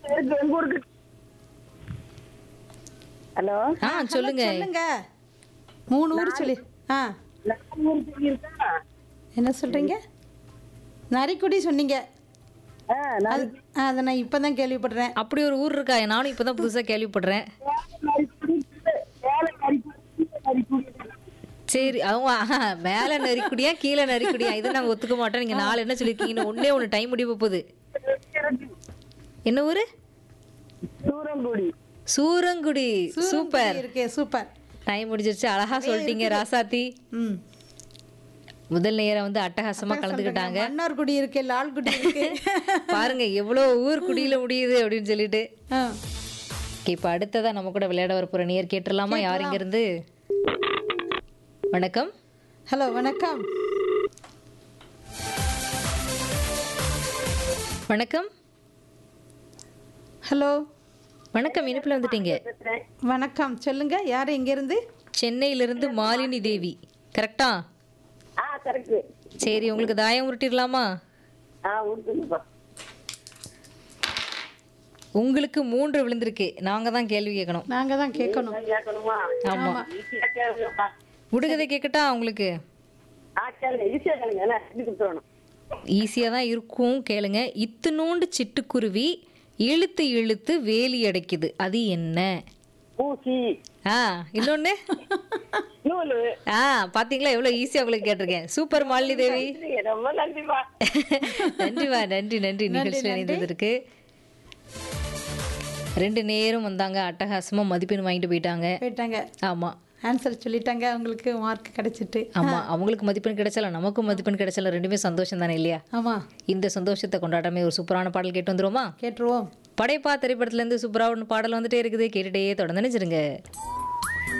இருக்கு எங்க ஊருக்கு ஹலோ ஆ சொல்லுங்க சொல்லுங்க மூணு ஊர் சொல்லி ஆ நம்ம ஊருக்கு இருக்கா என்ன சொல்றீங்க நரிக்குடி சொன்னீங்க ஆ, நான் அது ஆ, அதை நான் இப்போ தான் கேள்விப்படுறேன் அப்படி ஒரு ஊர் இருக்கா நானும் இப்பதான் புதுசா கேள்விப்படுறேன் நரிக்குடி, மேல நரிக்குடி, கீழே நரிக்குடி. சரி அவங்க ஆஹா, மேல நரிக்குடியா கீழே நரிக்குடியா இதை நாங்க ஒத்துக்க மாட்டோம் நீங்க நாலு என்ன சொல்லிருக்கீங்க ஒன்னே ஒண்ணு டைம் முடிய போகுது இருக்கு. என்ன ஊரு சூரங்குடி சூரங்குடி சூப்பர் சூப்பர் இருக்கே சூப்பர் டைம் முடிஞ்சிருச்சு அழகா சொல்லிட்டீங்க ராசாத்தி ம் முதல் நேரம் வந்து அட்டகாசமா கலந்துக்கிட்டாங்க மன்னார்குடி இருக்கு லால்குடி இருக்கு பாருங்க எவ்வளவு ஊர் குடியில முடியுது அப்படின்னு சொல்லிட்டு ஆ, Okay, இப்ப அடுத்ததா நம்ம கூட விளையாட வர போற நேர் கேட்டுடலாமா யார் இங்க இருந்து வணக்கம் ஹலோ வணக்கம் வணக்கம் ஹலோ வணக்கம் இனிப்புல வந்துட்டீங்க வணக்கம் சொல்லுங்க யார் எங்கேருந்து சென்னையிலிருந்து மாலினி தேவி கரெக்டா ஆ கரெக்ட் சரி உங்களுக்கு தாயம் உருட்டிடலாமா ஆ உடுத்துங்கப்பா உங்களுக்கு மூன்று விழுந்திருக்கு நாங்க தான் கேள்வி கேட்கணும் நாங்கள் தான் கேட்கணும் கேட்கணுமா ஆமா ஈஸியா கேளுங்கப்பா விடுகதை கேட்கட்டா உங்களுக்கு ஆ கேளுங்க ஈஸியா கேளுங்க என்ன செஞ்சு கொடுத்துடணும் ஈஸியா தான் இருக்கும் கேளுங்க இத்துணூண்டு சிட்டுக்குருவி இழுத்து இழுத்து வேலி அடைக்குது அது என்ன பூசி ஆ இன்னொன்னு நூலு ஆ பாத்தீங்களா எவ்வளவு ஈஸியா உங்களுக்கு கேட்டிருக்கேன் சூப்பர் மாலினி தேவி ரொம்ப நன்றிப்பா நன்றிவா நன்றி நன்றி நிகழ்ச்சியில் இணைந்ததற்கு ரெண்டு நேரம் வந்தாங்க அட்டகாசமா மதிப்பெண் வாங்கிட்டு போயிட்டாங்க போயிட்டாங்க ஆமா ஆன்சர் சொல்லிட்டாங்க அவங்களுக்கு மார்க் கிடைச்சிட்டு ஆமா அவங்களுக்கு மதிப்பெண் கிடைச்சல நமக்கும் மதிப்பெண் கிடைச்சல ரெண்டுமே சந்தோஷம் தானே இல்லையா ஆமாம் இந்த சந்தோஷத்தை கொண்டாடாமே ஒரு சூப்பரான பாடல் கேட்டு வந்துருவோமா கேட்டுருவோம் படைப்பா திரைப்படத்துல இருந்து சூப்பரா ஒன்று பாடல் வந்துட்டே இருக்குது கேட்டுட்டே தொடர்ந்து நினைச்சிருங்க